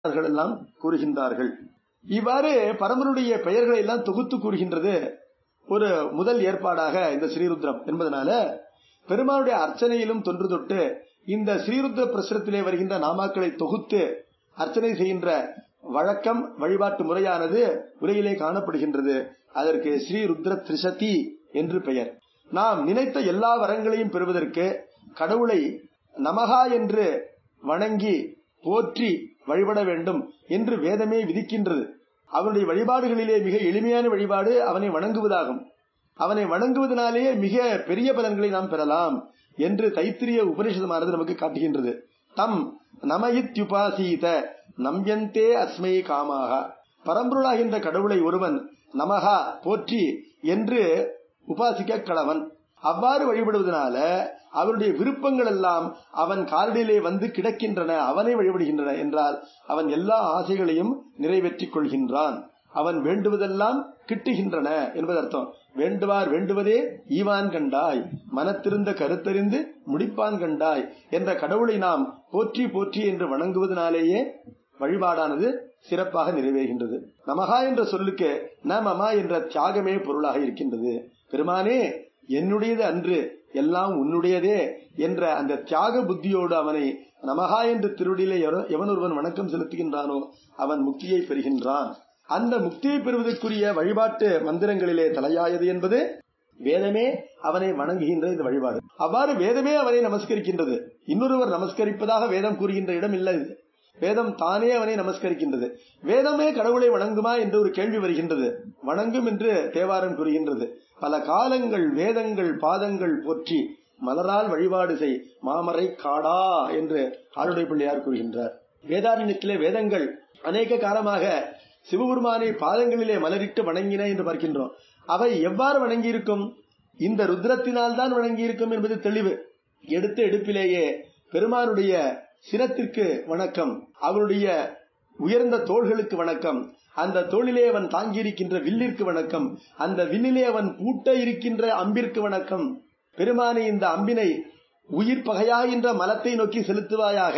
அவர்கள் எல்லாம் கூறுகின்றார்கள் இவ்வாறு பரமனுடைய பெயர்களை எல்லாம் தொகுத்து கூறுகின்றது ஒரு முதல் ஏற்பாடாக இந்த ஸ்ரீருத்ரம் என்பதனால பெருமானுடைய அர்ச்சனையிலும் தொன்று தொட்டு இந்த ஸ்ரீருத்ர பிரசுரத்திலே வருகின்ற நாமாக்களை தொகுத்து அர்ச்சனை செய்கின்ற வழக்கம் வழிபாட்டு முறையானது உலகிலே காணப்படுகின்றது அதற்கு ஸ்ரீருத்ர திரிசதி என்று பெயர் நாம் நினைத்த எல்லா வரங்களையும் பெறுவதற்கு கடவுளை நமகா என்று வணங்கி போற்றி வழிபட வேண்டும் என்று வேதமே விதிக்கின்றது அவனுடைய வழிபாடுகளிலே மிக எளிமையான வழிபாடு அவனை வணங்குவதாகும் அவனை வணங்குவதனாலேயே மிக பெரிய பலன்களை நாம் பெறலாம் என்று தைத்திரிய உபனிஷதமானது நமக்கு காட்டுகின்றது தம் நமயித்யுபாசீத நம்பியந்தே அஸ்மை காமாக பரம்பொருளாகின்ற கடவுளை ஒருவன் நமகா போற்றி என்று உபாசிக்க கடவன் அவ்வாறு வழிபடுவதனால அவருடைய விருப்பங்கள் எல்லாம் அவன் காலடியிலே வந்து கிடக்கின்றன அவனை வழிபடுகின்றன என்றால் அவன் எல்லா ஆசைகளையும் நிறைவேற்றிக் கொள்கின்றான் அவன் வேண்டுவதெல்லாம் கிட்டுகின்றன என்பது அர்த்தம் வேண்டுவார் வேண்டுவதே ஈவான் கண்டாய் மனத்திருந்த கருத்தறிந்து முடிப்பான் கண்டாய் என்ற கடவுளை நாம் போற்றி போற்றி என்று வணங்குவதனாலேயே வழிபாடானது சிறப்பாக நிறைவேறுகின்றது நமகா என்ற சொல்லுக்கு நமமா என்ற தியாகமே பொருளாக இருக்கின்றது பெருமானே என்னுடையது அன்று எல்லாம் உன்னுடையதே என்ற அந்த தியாக புத்தியோடு அவனை நமகா என்ற திருவடியிலே எவன் ஒருவன் வணக்கம் செலுத்துகின்றானோ அவன் முக்தியை பெறுகின்றான் அந்த முக்தியை பெறுவதற்குரிய வழிபாட்டு மந்திரங்களிலே தலையாயது என்பது வேதமே அவனை வணங்குகின்ற இந்த வழிபாடு அவ்வாறு வேதமே அவனை நமஸ்கரிக்கின்றது இன்னொருவர் நமஸ்கரிப்பதாக வேதம் கூறுகின்ற இடம் இல்லை இது வேதம் தானே அவனை நமஸ்கரிக்கின்றது வேதமே கடவுளை வணங்குமா என்று ஒரு கேள்வி வருகின்றது வணங்கும் என்று தேவாரம் கூறுகின்றது பல காலங்கள் வேதங்கள் பாதங்கள் போற்றி மலரால் வழிபாடு செய் மாமரை காடா என்று ஆளுடைய பிள்ளையார் கூறுகின்றார் வேதாரண்யத்திலே வேதங்கள் அநேக காலமாக சிவபெருமானை பாதங்களிலே மலரிட்டு வணங்கின என்று பார்க்கின்றோம் அவை எவ்வாறு வணங்கியிருக்கும் இந்த ருத்ரத்தினால் தான் வணங்கியிருக்கும் என்பது தெளிவு எடுத்த எடுப்பிலேயே பெருமானுடைய சிரத்திற்கு வணக்கம் அவருடைய உயர்ந்த தோள்களுக்கு வணக்கம் அந்த தோளிலே அவன் தாங்கியிருக்கின்ற வில்லிற்கு வணக்கம் அந்த வில்லிலே அவன் பூட்ட இருக்கின்ற அம்பிற்கு வணக்கம் பெருமானி இந்த அம்பினை உயிர் பகையாகின்ற மலத்தை நோக்கி செலுத்துவாயாக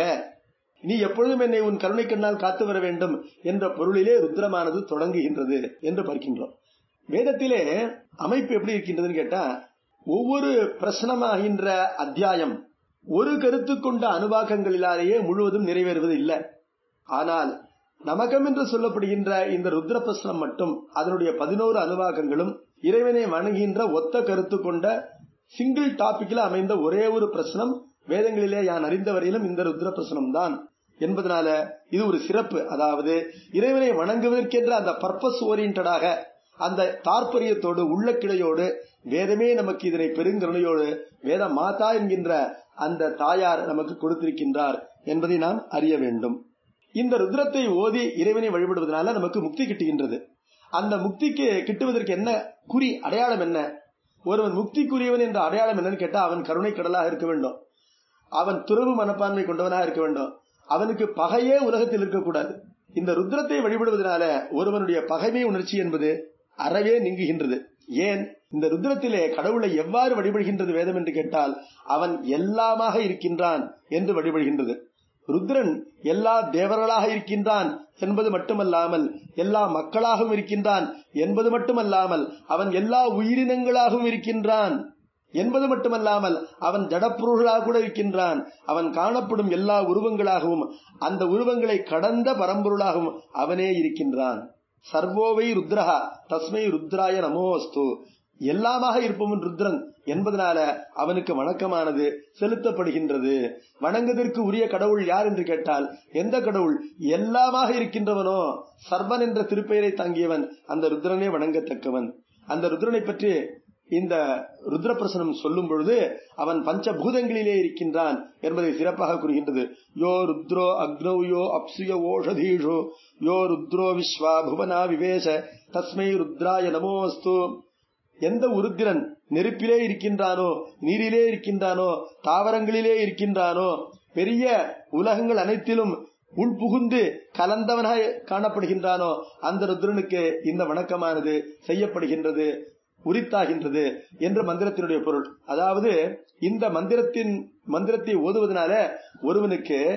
நீ எப்பொழுதும் என்னை உன் கருணை கண்ணால் காத்து வர வேண்டும் என்ற பொருளிலே ருத்ரமானது தொடங்குகின்றது என்று பார்க்கின்றோம் வேதத்திலே அமைப்பு எப்படி இருக்கின்றதுன்னு கேட்டா ஒவ்வொரு பிரசனமாகின்ற அத்தியாயம் ஒரு கருத்து கொண்ட அனுபாகங்களிலாலேயே முழுவதும் நிறைவேறுவது இல்லை ஆனால் நமகம் என்று சொல்லப்படுகின்ற இந்த ருத்ர பிரசனம் மட்டும் அதனுடைய பதினோரு அனுபாகங்களும் இறைவனை வணங்குகின்ற ஒத்த கருத்து கொண்ட சிங்கிள் டாபிக்ல அமைந்த ஒரே ஒரு பிரசனம் வேதங்களிலே யான் அறிந்த வரையிலும் இந்த ருத்ர பிரசனம் தான் என்பதனால இது ஒரு சிறப்பு அதாவது இறைவனை வணங்குவதற்கென்ற அந்த பர்பஸ் ஓரியன்டாக அந்த தாற்பரியத்தோடு உள்ளக்கிளையோடு வேதமே நமக்கு இதனை பெருங்கருணையோடு வேத மாதா என்கின்ற அந்த தாயார் நமக்கு கொடுத்திருக்கின்றார் என்பதை நாம் அறிய வேண்டும் இந்த ருத்ரத்தை ஓதி இறைவனை வழிபடுவதனால நமக்கு முக்தி கிட்டுகின்றது அந்த முக்திக்கு கிட்டுவதற்கு என்ன குறி அடையாளம் என்ன ஒருவன் முக்திக்குரியவன் என்ற அடையாளம் என்னன்னு கேட்டா அவன் கருணை கடலாக இருக்க வேண்டும் அவன் துறவு மனப்பான்மை கொண்டவனாக இருக்க வேண்டும் அவனுக்கு பகையே உலகத்தில் இருக்கக்கூடாது இந்த ருத்ரத்தை வழிபடுவதனால ஒருவனுடைய பகைமை உணர்ச்சி என்பது அறவே நீங்குகின்றது ஏன் இந்த ருத்ரத்திலே கடவுளை எவ்வாறு வழிபடுகின்றது வேதம் என்று கேட்டால் அவன் எல்லாமாக இருக்கின்றான் என்று வழிபடுகின்றது ருத்ரன் எல்லா தேவர்களாக இருக்கின்றான் என்பது மட்டுமல்லாமல் எல்லா மக்களாகவும் இருக்கின்றான் என்பது மட்டுமல்லாமல் அவன் எல்லா உயிரினங்களாகவும் இருக்கின்றான் என்பது மட்டுமல்லாமல் அவன் ஜடப்பொருள்களாக கூட இருக்கின்றான் அவன் காணப்படும் எல்லா உருவங்களாகவும் அந்த உருவங்களை கடந்த பரம்பொருளாகவும் அவனே இருக்கின்றான் சர்வோவை ருத்ரஹா தஸ்மை ருத்ராய நமோஸ்து எல்லாமாக இருப்பவன் ருத்ரன் என்பதனால அவனுக்கு வணக்கமானது செலுத்தப்படுகின்றது வணங்குவதற்கு உரிய கடவுள் யார் என்று கேட்டால் எந்த கடவுள் எல்லாமாக இருக்கின்றவனோ சர்வன் என்ற திருப்பெயரை தாங்கியவன் அந்த ருத்ரனே வணங்கத்தக்கவன் அந்த ருத்ரனை பற்றி இந்த ருத்ரபிரசனம் சொல்லும் பொழுது அவன் பஞ்சபூதங்களிலே இருக்கின்றான் என்பதை சிறப்பாக கூறுகின்றது யோ ருத்ரோ அக்னௌ யோ அப்சுய ஓஷதீஷோ யோ ருத்ரோ விஸ்வா புவனா விவேச தஸ்மை ருத்ராய நமோஸ்து எந்த உருத்திரன் நெருப்பிலே இருக்கின்றானோ நீரிலே இருக்கின்றானோ தாவரங்களிலே இருக்கின்றானோ பெரிய உலகங்கள் அனைத்திலும் உள்புகுந்து கலந்தவனாக காணப்படுகின்றானோ அந்த ருத்ரனுக்கு இந்த வணக்கமானது செய்யப்படுகின்றது உரித்தாகின்றது என்ற மந்திரத்தினுடைய பொருள் அதாவது இந்த மந்திரத்தின் மந்திரத்தை ஓதுவதனால ஒருவனுக்கு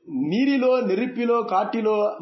நீரிலோ நெருப்பிலோ காட்டிலோ